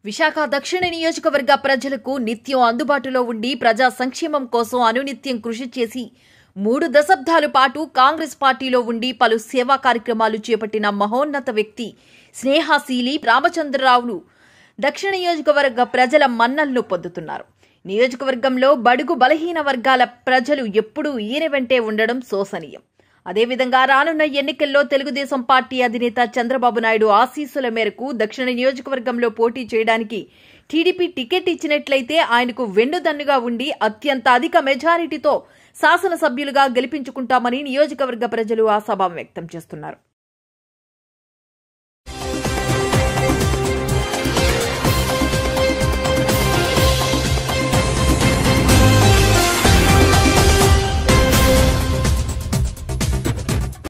విశాఖ దక్షిణ నియోజకవర్గ ప్రజలకు నిత్యం అందుబాటులో ఉండి ప్రజా సంక్షేమం కోసం అనునిత్యం కృషి చేసి మూడు దశాబ్దాల పాటు కాంగ్రెస్ పార్టీలో ఉండి పలు సేవా కార్యక్రమాలు చేపట్టిన మహోన్నత వ్యక్తి స్నేహాశీలి రామచంద్రరావును దక్షిణ నియోజకవర్గ ప్రజల మన్నలను పొందుతున్నారు నియోజకవర్గంలో బడుగు బలహీన వర్గాల ప్రజలు ఎప్పుడూ ఈయన వెంటే ఉండడం శోసనీయం అదేవిధంగా రానున్న ఎన్నికల్లో తెలుగుదేశం పార్టీ అధినేత చంద్రబాబు నాయుడు ఆశీస్సుల మేరకు దక్షిణ నియోజకవర్గంలో పోటీ చేయడానికి టీడీపీ టికెట్ ఇచ్చినట్లయితే ఆయనకు వెన్నుదన్నుగా ఉండి అత్యంత అధిక మెజారిటీతో శాసనసభ్యులుగా గెలిపించుకుంటామని నియోజకవర్గ ప్రజలు ఆశాభావం వ్యక్తం చేస్తున్నారు